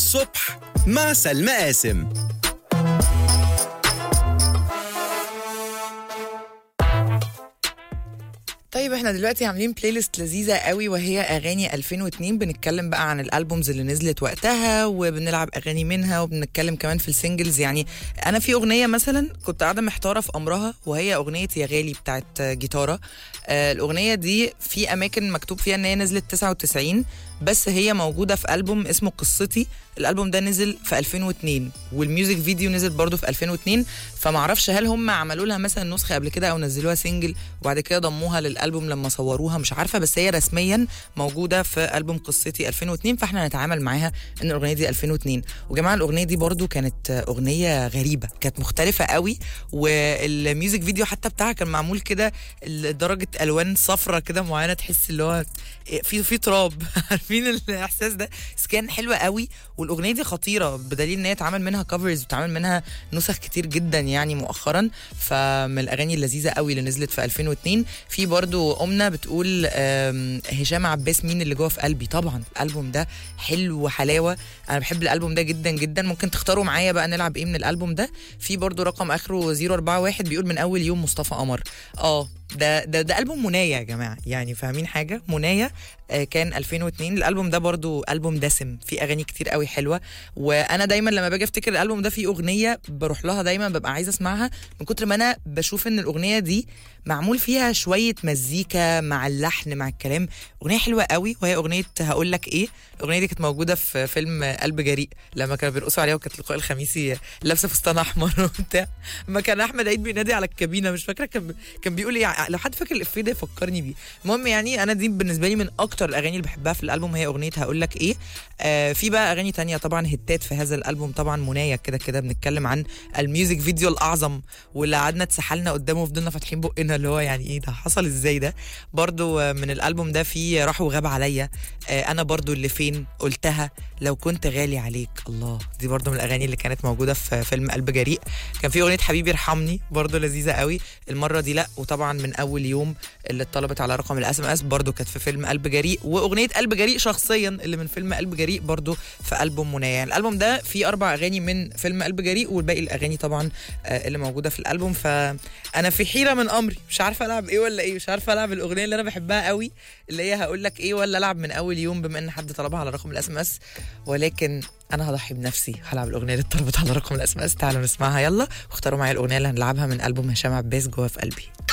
الصبح مع سلمى قاسم طيب احنا دلوقتي عاملين بلاي ليست لذيذه قوي وهي اغاني 2002 بنتكلم بقى عن الالبومز اللي نزلت وقتها وبنلعب اغاني منها وبنتكلم كمان في السنجلز يعني انا في اغنيه مثلا كنت قاعده محتاره في امرها وهي اغنيه يا غالي بتاعت جيتاره آه الاغنيه دي في اماكن مكتوب فيها ان هي نزلت 99 بس هي موجوده في البوم اسمه قصتي الالبوم ده نزل في 2002 والميوزك فيديو نزل برضه في 2002 فمعرفش هل هم عملوا لها مثلا نسخه قبل كده او نزلوها سنجل وبعد كده ضموها للالبوم لما صوروها مش عارفه بس هي رسميا موجوده في البوم قصتي 2002 فاحنا نتعامل معاها ان الاغنيه دي 2002 وجماعه الاغنيه دي برضو كانت اغنيه غريبه كانت مختلفه قوي والميوزك فيديو حتى بتاعها كان معمول كده درجه الوان صفرة كده معينه تحس اللي هو في في تراب عارفين الاحساس ده بس كان حلوه قوي والاغنيه دي خطيره بدليل ان هي اتعمل منها كفرز واتعمل منها نسخ كتير جدا يعني مؤخرا فمن الاغاني اللذيذه قوي اللي نزلت في 2002 في برضو امنا بتقول آم، هشام عباس مين اللي جوه في قلبي طبعا الالبوم ده حلو وحلاوه انا بحب الالبوم ده جدا جدا ممكن تختاروا معايا بقى نلعب ايه من الالبوم ده في برضو رقم اخره 041 بيقول من اول يوم مصطفى قمر اه ده ده ده البوم منايا يا جماعه يعني فاهمين حاجه منايا آه، كان 2002 الالبوم ده برضو البوم دسم فيه اغاني كتير قوي حلوه وانا دايما لما باجي افتكر الالبوم ده فيه اغنيه بروح لها دايما ببقى عايزه اسمعها من كتر ما انا بشوف ان الاغنيه دي معمول فيها شويه مزيكا مع اللحن مع الكلام اغنيه حلوه قوي وهي اغنيه هقول لك ايه الاغنيه دي كانت موجوده في فيلم قلب جريء لما كانوا بيرقصوا عليها وكانت لقاء الخميسي لابسه فستان احمر وبتاع ما كان احمد عيد بينادي على الكابينه مش فاكره كان كان بيقول ايه لو حد فاكر الافيه ده يفكرني بيه المهم يعني انا دي بالنسبه لي من اكتر الاغاني اللي بحبها في الالبوم هي اغنيه هقول لك ايه آه في بقى اغاني تانية طبعا هتات في هذا الالبوم طبعا منايا كده كده بنتكلم عن الميوزك فيديو الاعظم واللي قعدنا اتسحلنا قدامه وفضلنا فاتحين بقنا اللي هو يعني ايه ده حصل ازاي ده برضو آه، من الالبوم ده في راح وغاب عليا آه انا برضو اللي فين قلتها لو كنت غالي عليك الله دي برضو من الاغاني اللي كانت موجوده في فيلم قلب جريء كان في اغنيه حبيبي ارحمني برضو لذيذه قوي المره دي لا وطبعا من اول يوم اللي اتطلبت على رقم الاس ام اس برضو كانت في فيلم قلب جريء واغنيه قلب جريء شخصيا اللي من فيلم قلب جريء برضو في البوم منايا يعني الالبوم ده فيه اربع اغاني من فيلم قلب جريء والباقي الاغاني طبعا آه، اللي موجوده في الالبوم فانا في حيره من امري مش عارفه العب ايه ولا ايه مش عارفه العب الاغنيه اللي انا بحبها قوي اللي هي هقول لك ايه ولا العب من اول يوم بما ان حد طلبها على رقم الاس ام اس ولكن انا هضحي بنفسي هلعب الاغنيه اللي اتطلبت على رقم الاس ام اس تعالوا نسمعها يلا واختاروا معايا الاغنيه اللي هنلعبها من البوم هشام عباس جوه في قلبي